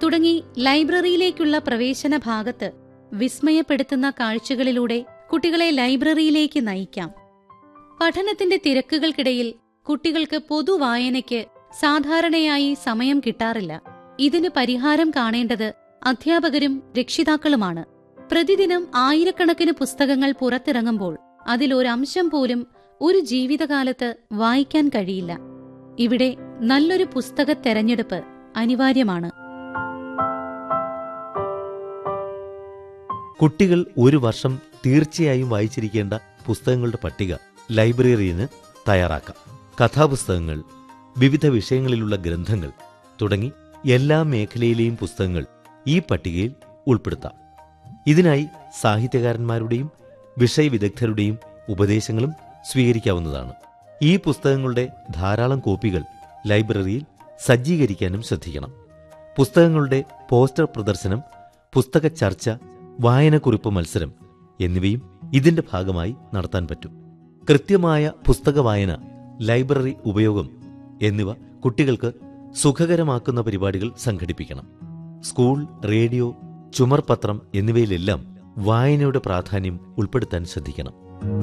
തുടങ്ങി ലൈബ്രറിയിലേക്കുള്ള പ്രവേശന ഭാഗത്ത് വിസ്മയപ്പെടുത്തുന്ന കാഴ്ചകളിലൂടെ കുട്ടികളെ ലൈബ്രറിയിലേക്ക് നയിക്കാം പഠനത്തിന്റെ തിരക്കുകൾക്കിടയിൽ കുട്ടികൾക്ക് പൊതുവായനയ്ക്ക് സാധാരണയായി സമയം കിട്ടാറില്ല ഇതിന് പരിഹാരം കാണേണ്ടത് അധ്യാപകരും രക്ഷിതാക്കളുമാണ് പ്രതിദിനം ആയിരക്കണക്കിന് പുസ്തകങ്ങൾ പുറത്തിറങ്ങുമ്പോൾ അതിലൊരംശം പോലും ഒരു ജീവിതകാലത്ത് വായിക്കാൻ കഴിയില്ല ഇവിടെ നല്ലൊരു പുസ്തക തെരഞ്ഞെടുപ്പ് അനിവാര്യമാണ് കുട്ടികൾ ഒരു വർഷം തീർച്ചയായും വായിച്ചിരിക്കേണ്ട പുസ്തകങ്ങളുടെ പട്ടിക ലൈബ്രറിന് തയ്യാറാക്കാം കഥാപുസ്തകങ്ങൾ വിവിധ വിഷയങ്ങളിലുള്ള ഗ്രന്ഥങ്ങൾ തുടങ്ങി എല്ലാ മേഖലയിലെയും പുസ്തകങ്ങൾ ഈ പട്ടികയിൽ ഉൾപ്പെടുത്താം ഇതിനായി സാഹിത്യകാരന്മാരുടെയും വിഷയവിദഗ്ധരുടെയും ഉപദേശങ്ങളും സ്വീകരിക്കാവുന്നതാണ് ഈ പുസ്തകങ്ങളുടെ ധാരാളം കോപ്പികൾ ലൈബ്രറിയിൽ സജ്ജീകരിക്കാനും ശ്രദ്ധിക്കണം പുസ്തകങ്ങളുടെ പോസ്റ്റർ പ്രദർശനം പുസ്തക ചർച്ച വായനക്കുറിപ്പ് മത്സരം എന്നിവയും ഇതിന്റെ ഭാഗമായി നടത്താൻ പറ്റും കൃത്യമായ പുസ്തക വായന ലൈബ്രറി ഉപയോഗം എന്നിവ കുട്ടികൾക്ക് സുഖകരമാക്കുന്ന പരിപാടികൾ സംഘടിപ്പിക്കണം സ്കൂൾ റേഡിയോ ചുമർപത്രം എന്നിവയിലെല്ലാം വായനയുടെ പ്രാധാന്യം ഉൾപ്പെടുത്താൻ ശ്രദ്ധിക്കണം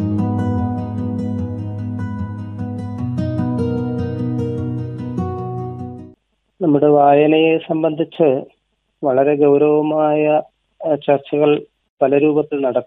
നമ്മുടെ വായനയെ സംബന്ധിച്ച് വളരെ ഗൗരവമായ അഹ് ചർച്ചകൾ പല രൂപത്തിൽ നടക്കും